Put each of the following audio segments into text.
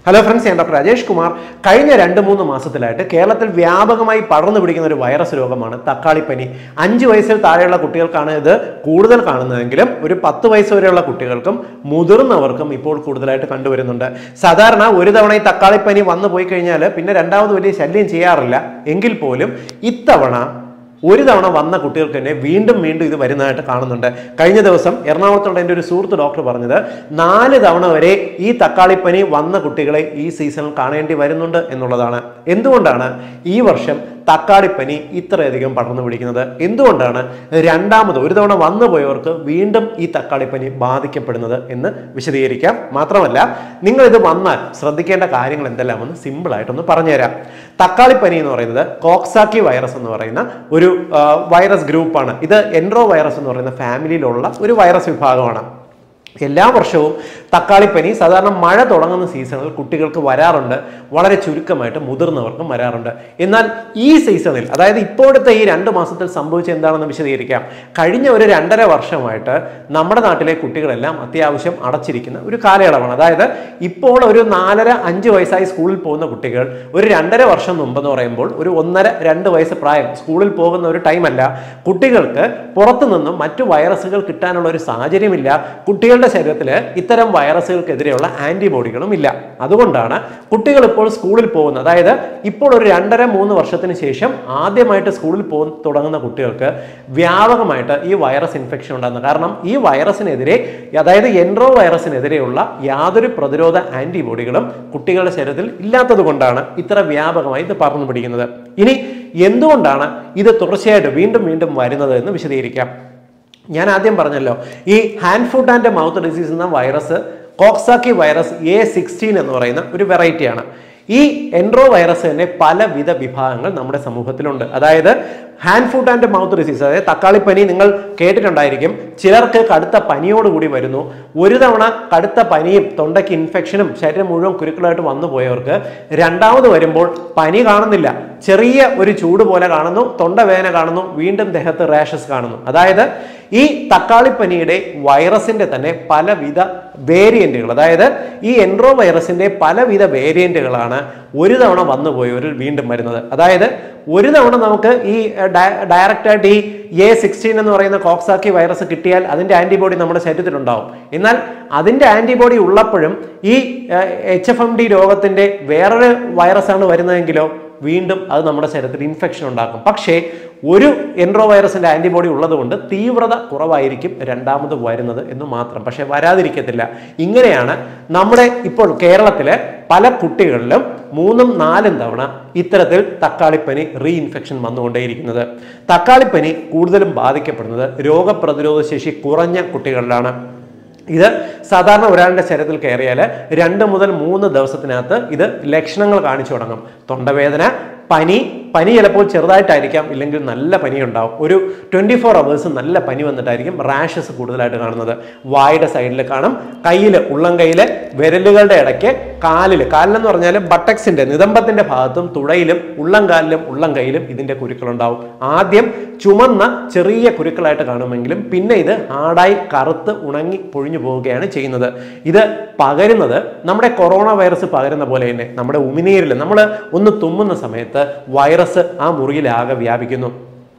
hello friends ഞാൻ doctor Rajesh Kumar കഴിഞ്ഞ രണ്ട് മൂന്ന് മാസത്തിലായിട്ട് കേരളത്തിൽ വ്യാപകമായി പടർന്നു പിടിക്കുന്ന ഒരു വൈറസ് രോഗമാണ് തക്കാളിപ്പനി അഞ്ച് വയസ്സിൽ താഴെയുള്ള കുട്ടികൾക്കാണ് ഇത് കൂടുതൽ കാണുന്നതെങ്കിലും ഒരു പത്ത് വയസ്സ് വരെയുള്ള കുട്ടികൾക്കും മുതിർന്നവർക്കും ഇപ്പോൾ കൂടുതലായിട്ട് കണ്ടുവരുന്നുണ്ട് സാധാരണ ഒരു തവണ ഈ തക്കാളിപ്പനി വന്നു പോയി കഴിഞ്ഞാൽ പിന്നെ രണ്ടാമത് വലിയ ശല്യം ചെയ്യാറില്ല എങ്കിൽ പോലും ഇത്തവണ ഒരു തവണ വന്ന കുട്ടികൾക്ക് തന്നെ വീണ്ടും വീണ്ടും ഇത് വരുന്നതായിട്ട് കാണുന്നുണ്ട് കഴിഞ്ഞ ദിവസം എറണാകുളത്തുള്ള എൻ്റെ ഒരു സുഹൃത്ത് ഡോക്ടർ പറഞ്ഞത് നാല് തവണ വരെ ഈ തക്കാളിപ്പനി വന്ന കുട്ടികളെ ഈ സീസണിൽ കാണേണ്ടി വരുന്നുണ്ട് എന്നുള്ളതാണ് എന്തുകൊണ്ടാണ് ഈ വർഷം തക്കാളിപ്പനി ഇത്രയധികം പടർന്നു പിടിക്കുന്നത് എന്തുകൊണ്ടാണ് രണ്ടാമത് ഒരു തവണ വന്നു പോയവർക്ക് വീണ്ടും ഈ തക്കാളിപ്പനി ബാധിക്കപ്പെടുന്നത് എന്ന് വിശദീകരിക്കാം മാത്രമല്ല നിങ്ങൾ ഇത് വന്നാൽ ശ്രദ്ധിക്കേണ്ട കാര്യങ്ങൾ എന്തെല്ലാമെന്ന് സിമ്പിൾ ആയിട്ടൊന്ന് പറഞ്ഞുതരാം തക്കാളിപ്പനി എന്ന് പറയുന്നത് കോക്സാക്കി വൈറസ് എന്ന് പറയുന്ന ഒരു ആ, വൈറസ് ഗ്രൂപ്പാണ് ഇത് എൻട്രോ വൈറസ് എന്ന് പറയുന്ന ഫാമിലിയിലുള്ള ഒരു വൈറസ് വിഭാഗമാണ് എല്ലാ വർഷവും തക്കാളിപ്പനി സാധാരണ മഴ തുടങ്ങുന്ന സീസണിൽ കുട്ടികൾക്ക് വരാറുണ്ട് വളരെ ചുരുക്കമായിട്ട് മുതിർന്നവർക്കും വരാറുണ്ട് എന്നാൽ ഈ സീസണിൽ അതായത് ഇപ്പോഴത്തെ ഈ രണ്ട് മാസത്തിൽ സംഭവിച്ച എന്താണെന്ന് വിശദീകരിക്കാം കഴിഞ്ഞ ഒരു രണ്ടര വർഷമായിട്ട് നമ്മുടെ നാട്ടിലെ കുട്ടികളെല്ലാം അത്യാവശ്യം അടച്ചിരിക്കുന്ന ഒരു കാലയളവാണ് അതായത് ഇപ്പോൾ ഒരു നാലര അഞ്ച് വയസ്സായി സ്കൂളിൽ പോകുന്ന കുട്ടികൾ ഒരു രണ്ടര വർഷം മുമ്പെന്ന് പറയുമ്പോൾ ഒരു ഒന്നര രണ്ട് വയസ്സ് പ്രായം സ്കൂളിൽ പോകുന്ന ഒരു ടൈമല്ല കുട്ടികൾക്ക് പുറത്തു നിന്നും മറ്റു വൈറസുകൾ കിട്ടാനുള്ള ഒരു സാഹചര്യമില്ല കുട്ടികളുടെ ശരീരത്തിൽ ഇത്തരം വൈറസുകൾക്കെതിരെയുള്ള ആന്റിബോഡികളും ഇല്ല അതുകൊണ്ടാണ് കുട്ടികൾ ഇപ്പോൾ സ്കൂളിൽ പോകുന്നത് അതായത് ഇപ്പോൾ ഒരു രണ്ടര മൂന്ന് വർഷത്തിന് ശേഷം ആദ്യമായിട്ട് സ്കൂളിൽ പോ തുടങ്ങുന്ന കുട്ടികൾക്ക് വ്യാപകമായിട്ട് ഈ വൈറസ് ഇൻഫെക്ഷൻ ഉണ്ടാകുന്നത് കാരണം ഈ വൈറസിനെതിരെ അതായത് എൻട്രോ വൈറസിനെതിരെയുള്ള യാതൊരു പ്രതിരോധ ആന്റിബോഡികളും കുട്ടികളുടെ ശരീരത്തിൽ ഇല്ലാത്തത് കൊണ്ടാണ് ഇത്ര വ്യാപകമായി ഇത് പടർന്നു പിടിക്കുന്നത് ഇനി എന്തുകൊണ്ടാണ് ഇത് തുടർച്ചയായിട്ട് വീണ്ടും വീണ്ടും വരുന്നത് എന്ന് വിശദീകരിക്കാം ഞാൻ ആദ്യം പറഞ്ഞല്ലോ ഈ hand food and mouth disease എന്ന virus Coxsackie virus A sixteen എന്ന് പറയുന്ന ഒരു വെറൈറ്റിയാണ് ഈ എൻട്രോ വൈറസ് തന്നെ പലവിധ വിഭാഗങ്ങൾ നമ്മുടെ സമൂഹത്തിലുണ്ട് അതായത് hand food and mouth disease അതായത് തക്കാളിപ്പനി നിങ്ങൾ കേട്ടിട്ടുണ്ടായിരിക്കും ചിലർക്ക് കടുത്ത പനിയോടുകൂടി വരുന്നു ഒരു തവണ കടുത്ത പനിയും തൊണ്ടയ്ക്ക് ഇൻഫെക്ഷനും ശരീരം മുഴുവൻ കുരുക്കളായിട്ട് വന്നു പോയവർക്ക് രണ്ടാമത് വരുമ്പോൾ പനി കാണുന്നില്ല ചെറിയ ഒരു ചൂട് പോലെ കാണുന്നു തൊണ്ടവേദന കാണുന്നു വീണ്ടും ദേഹത്ത് റാഷസ് കാണുന്നു അതായത് ഈ തക്കാളിപ്പനിയുടെ വൈറസിന്റെ തന്നെ പലവിധ വേരിയന്റുകൾ അതായത് ഈ എൻട്രോ വൈറസിന്റെ പലവിധ വേരിയന്റുകളാണ് ഒരു തവണ വന്നു പോയവരിൽ വീണ്ടും വരുന്നത് അതായത് ഒരു തവണ നമുക്ക് ഈ ഡയറക്റ്റ് ആയിട്ട് ഈ എ സിക്സ്റ്റീൻ എന്ന് പറയുന്ന കോക്സാക്കി വൈറസ് കിട്ടിയാൽ അതിന്റെ ആന്റിബോഡി നമ്മുടെ ശരീരത്തിലുണ്ടാവും എന്നാൽ അതിന്റെ ആന്റിബോഡി ഉള്ളപ്പോഴും ഈ എച്ച് എഫ് എം ഡി രോഗത്തിന്റെ വേറൊരു വൈറസാണ് വരുന്നതെങ്കിലോ വീണ്ടും അത് നമ്മുടെ ശരീരത്തിൽ ഇൻഫെക്ഷൻ ഉണ്ടാക്കും പക്ഷേ ഒരു എൻട്രോ വൈറസിന്റെ ആന്റിബോഡി ഉള്ളതുകൊണ്ട് തീവ്രത കുറവായിരിക്കും രണ്ടാമത് വരുന്നത് എന്ന് മാത്രം പക്ഷെ വരാതിരിക്കത്തില്ല ഇങ്ങനെയാണ് നമ്മുടെ ഇപ്പോൾ കേരളത്തിലെ പല കുട്ടികളിലും മൂന്നും നാലും തവണ ഇത്തരത്തിൽ തക്കാളിപ്പനി റീഇൻഫെക്ഷൻ വന്നുകൊണ്ടേയിരിക്കുന്നത് തക്കാളിപ്പനി കൂടുതലും ബാധിക്കപ്പെടുന്നത് രോഗപ്രതിരോധ ശേഷി കുറഞ്ഞ കുട്ടികളിലാണ് ഇത് സാധാരണ ഒരാളുടെ ശരീരത്തിൽ കയറിയാൽ രണ്ട് മുതൽ മൂന്ന് ദിവസത്തിനകത്ത് ഇത് ലക്ഷണങ്ങൾ കാണിച്ചു തുടങ്ങും തൊണ്ടവേദന പനി പനി ചിലപ്പോൾ ചെറുതായിട്ടായിരിക്കാം ഇല്ലെങ്കിൽ നല്ല പനി ഉണ്ടാവും ഒരു ട്വൻറ്റി ഫോർ അവേഴ്സ് നല്ല പനി വന്നിട്ടായിരിക്കും റാഷസ് കൂടുതലായിട്ട് കാണുന്നത് വായുടെ സൈഡിൽ കാണും കയ്യിൽ ഉള്ളം കയ്യിൽ വിരലുകളുടെ ഇടയ്ക്ക് കാലിൽ കാലിലെന്ന് പറഞ്ഞാൽ ബട്ടക്സിന്റെ നിതംബത്തിന്റെ ഭാഗത്തും തുടയിലും ഉള്ളം കാലിലും ഉള്ളം കൈയിലും ഇതിന്റെ കുരുക്കളുണ്ടാവും ആദ്യം ചുമന്ന ചെറിയ കുരുക്കളായിട്ട് കാണുമെങ്കിലും പിന്നെ ഇത് ആടായി കറുത്ത് ഉണങ്ങി പൊഴിഞ്ഞു പോവുകയാണ് ചെയ്യുന്നത് ഇത് പകരുന്നത് നമ്മുടെ കൊറോണ വൈറസ് പകരുന്ന പോലെ തന്നെ നമ്മുടെ ഉമിനീരിൽ നമ്മൾ ഒന്ന് തുമ്മുന്ന സമയത്ത് വൈറസ് ആ മുറിയിലാകെ വ്യാപിക്കുന്നു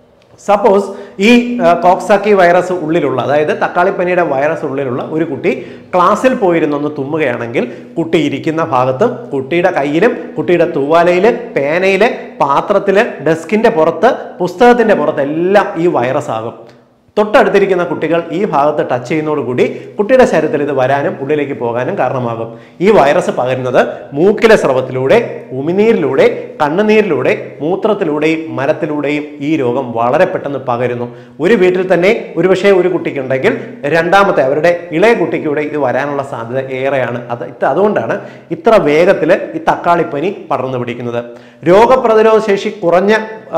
സപ്പോസ് ഈ ആ, കോക്സാക്കി വൈറസ് ഉള്ളിലുള്ള അതായത് തക്കാളിപ്പനിയുടെ വൈറസ് ഉള്ളിലുള്ള ഒരു കുട്ടി ക്ലാസ്സിൽ പോയിരുന്നൊന്ന് തുമ്മുകയാണെങ്കിൽ കുട്ടി ഇരിക്കുന്ന ഭാഗത്തും കുട്ടിയുടെ കയ്യിലും കുട്ടിയുടെ തൂവാലയില് പേനയില് പാത്രത്തില് ഡെസ്കിന്റെ പുറത്ത് പുസ്തകത്തിന്റെ പുറത്ത് എല്ലാം ഈ വൈറസ് ആകും തൊട്ടടുത്തിരിക്കുന്ന കുട്ടികൾ ഈ ഭാഗത്ത് ടച്ച് ചെയ്യുന്നതോടുകൂടി കുട്ടിയുടെ ശരീരത്തിൽ ഇത് വരാനും ഉള്ളിലേക്ക് പോകാനും കാരണമാകും ഈ വൈറസ് പകരുന്നത് മൂക്കിലെ സ്രവത്തിലൂടെ ഉമിനീരിലൂടെ കണ്ണുനീരിലൂടെ മൂത്രത്തിലൂടെയും മരത്തിലൂടെയും ഈ രോഗം വളരെ പെട്ടെന്ന് പകരുന്നു ഒരു വീട്ടിൽ തന്നെ ഒരുപക്ഷെ ഒരു കുട്ടിക്കുണ്ടെങ്കിൽ രണ്ടാമത്തെ അവരുടെ ഇളയ കുട്ടിക്കൂടെ ഇത് വരാനുള്ള സാധ്യത ഏറെയാണ് അത് ഇത് അതുകൊണ്ടാണ് ഇത്ര വേഗത്തിൽ ഈ തക്കാളിപ്പനി പടർന്നു പിടിക്കുന്നത് രോഗപ്രതിരോധ ശേഷി കുറഞ്ഞ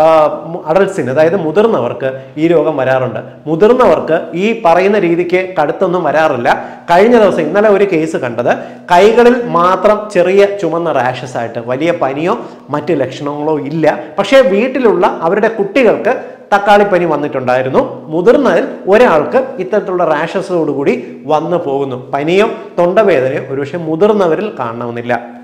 അഡൽസിന് അതായത് മുതിർന്നവർക്ക് ഈ രോഗം വരാറുണ്ട് മുതിർന്നവർക്ക് ഈ പറയുന്ന രീതിക്ക് കടുത്തൊന്നും വരാറില്ല കഴിഞ്ഞ ദിവസം ഇന്നലെ ഒരു കേസ് കണ്ടത് കൈകളിൽ മാത്രം ചെറിയ ചുമന്ന റാഷസ് ആയിട്ട് വലിയ പനിയോ മറ്റ് ലക്ഷണങ്ങളോ ഇല്ല പക്ഷേ വീട്ടിലുള്ള അവരുടെ കുട്ടികൾക്ക് തക്കാളിപ്പനി വന്നിട്ടുണ്ടായിരുന്നു മുതിർന്നതിൽ ഒരാൾക്ക് ഇത്തരത്തിലുള്ള റാഷസോടുകൂടി വന്നു പോകുന്നു പനിയോ തൊണ്ടവേദനയോ ഒരുപക്ഷെ മുതിർന്നവരിൽ കാണണമെന്നില്ല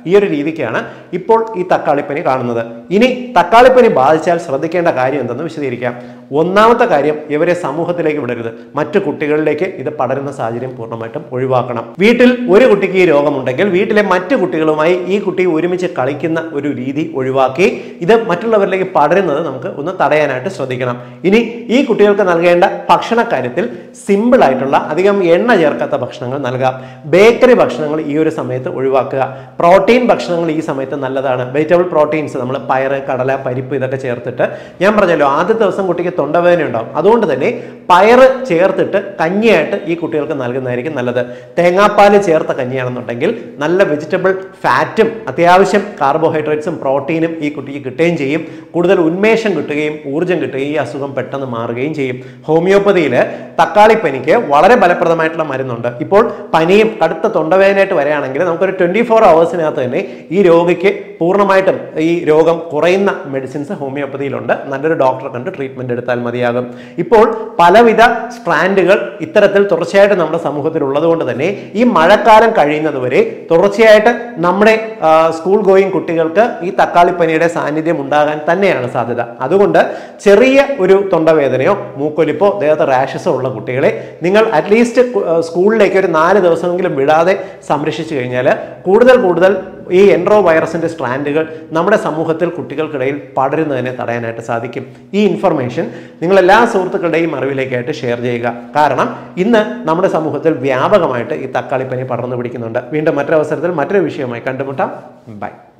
ഈ ഒരു രീതിക്കാണ് ഇപ്പോൾ ഈ തക്കാളിപ്പനി കാണുന്നത് ഇനി തക്കാളിപ്പനി ബാധിച്ചാൽ ശ്രദ്ധിക്കേണ്ട കാര്യം എന്തെന്ന് വിശദീകരിക്കാം ഒന്നാമത്തെ കാര്യം ഇവരെ സമൂഹത്തിലേക്ക് വിടരുത് മറ്റു കുട്ടികളിലേക്ക് ഇത് പടരുന്ന സാഹചര്യം പൂർണ്ണമായിട്ടും ഒഴിവാക്കണം വീട്ടിൽ ഒരു കുട്ടിക്ക് ഈ രോഗമുണ്ടെങ്കിൽ വീട്ടിലെ മറ്റു കുട്ടികളുമായി ഈ കുട്ടി ഒരുമിച്ച് കളിക്കുന്ന ഒരു രീതി ഒഴിവാക്കി ഇത് മറ്റുള്ളവരിലേക്ക് പടരുന്നത് നമുക്ക് ഒന്ന് തടയാനായിട്ട് ശ്രദ്ധിക്കണം ഇനി ഈ കുട്ടികൾക്ക് നൽകേണ്ട ഭക്ഷണ കാര്യത്തിൽ സിമ്പിൾ ആയിട്ടുള്ള അധികം എണ്ണ ചേർക്കാത്ത ഭക്ഷണങ്ങൾ നൽകാം ബേക്കറി ഭക്ഷണങ്ങൾ ഈ ഒരു സമയത്ത് ഒഴിവാക്കുക പ്രോട്ടീൻ ഭക്ഷണങ്ങൾ ഈ സമയത്ത് നല്ലതാണ് വെജിറ്റബിൾ പ്രോട്ടീൻസ് നമ്മൾ പയറ് കടല പരിപ്പ് ഇതൊക്കെ ചേർത്തിട്ട് ഞാൻ പറഞ്ഞല്ലോ ആദ്യത്തെ ദിവസം കുട്ടിക്ക് തൊണ്ടവേദന ഉണ്ടാവും അതുകൊണ്ട് തന്നെ പയറ് ചേർത്തിട്ട് കഞ്ഞിയായിട്ട് ഈ കുട്ടികൾക്ക് നൽകുന്നതായിരിക്കും നല്ലത് തേങ്ങാപ്പാല് ചേർത്ത കഞ്ഞിയാണെന്നുണ്ടെങ്കിൽ നല്ല വെജിറ്റബിൾ ഫാറ്റും അത്യാവശ്യം കാർബോഹൈഡ്രേറ്റ്സും പ്രോട്ടീനും ഈ കുട്ടിക്ക് കിട്ടുകയും ചെയ്യും കൂടുതൽ ഉന്മേഷം കിട്ടുകയും ഊർജ്ജം കിട്ടുകയും ഈ അസുഖം പെട്ടെന്ന് മാറുകയും ചെയ്യും ഹോമിയോപ്പതിയിൽ തക്കാളിപ്പനിക്ക് വളരെ ഫലപ്രദമായിട്ടുള്ള മരുന്നുണ്ട് ഇപ്പോൾ പനിയും കടുത്ത തൊണ്ടവേദനയായിട്ട് വരികയാണെങ്കിൽ നമുക്കൊരു ട്വന്റി ഫോർ അവേഴ്സിനകത്ത് തന്നെ ഈ രോഗിക്ക് പൂർണ്ണമായിട്ടും ഈ രോഗം കുറയുന്ന മെഡിസിൻസ് ഹോമിയോപ്പതിയിലുണ്ട് നല്ലൊരു ഡോക്ടറെ കണ്ട് ട്രീറ്റ്മെന്റ് എടുത്താൽ മതിയാകും ഇപ്പോൾ പലവിധ സ്ട്രാൻഡുകൾ ഇത്തരത്തിൽ തുടർച്ചയായിട്ട് നമ്മുടെ സമൂഹത്തിൽ ഉള്ളതുകൊണ്ട് തന്നെ ഈ മഴക്കാലം കഴിയുന്നതുവരെ തുടർച്ചയായിട്ട് നമ്മുടെ ആ, സ്കൂൾ ഗോയിങ് കുട്ടികൾക്ക് ഈ തക്കാളിപ്പനിയുടെ സാന്നിധ്യം ഉണ്ടാകാൻ തന്നെയാണ് സാധ്യത അതുകൊണ്ട് ചെറിയ ഒരു തൊണ്ടവേദനയോ മൂക്കൊലിപ്പോ ദേഹത്ത് റാഷസോ ഉള്ള കുട്ടികളെ നിങ്ങൾ അറ്റ്ലീസ്റ്റ് സ്കൂളിലേക്ക് ഒരു നാല് ദിവസമെങ്കിലും വിടാതെ സംരക്ഷിച്ചു കഴിഞ്ഞാൽ കൂടുതൽ കൂടുതൽ ഈ എൻട്രോ വൈറസിന്റെ സ്ട്രാൻഡുകൾ നമ്മുടെ സമൂഹത്തിൽ കുട്ടികൾക്കിടയിൽ പടരുന്നതിനെ തടയാനായിട്ട് സാധിക്കും ഈ ഇൻഫർമേഷൻ നിങ്ങൾ എല്ലാ സുഹൃത്തുക്കളുടെയും അറിവിലേക്കായിട്ട് ഷെയർ ചെയ്യുക കാരണം ഇന്ന് നമ്മുടെ സമൂഹത്തിൽ വ്യാപകമായിട്ട് ഈ തക്കാളിപ്പനി പടർന്നു പിടിക്കുന്നുണ്ട് വീണ്ടും മറ്റൊരവസരത്തിൽ മറ്റൊരു വിഷയവുമായി കണ്ടുമുട്ടാം ബൈ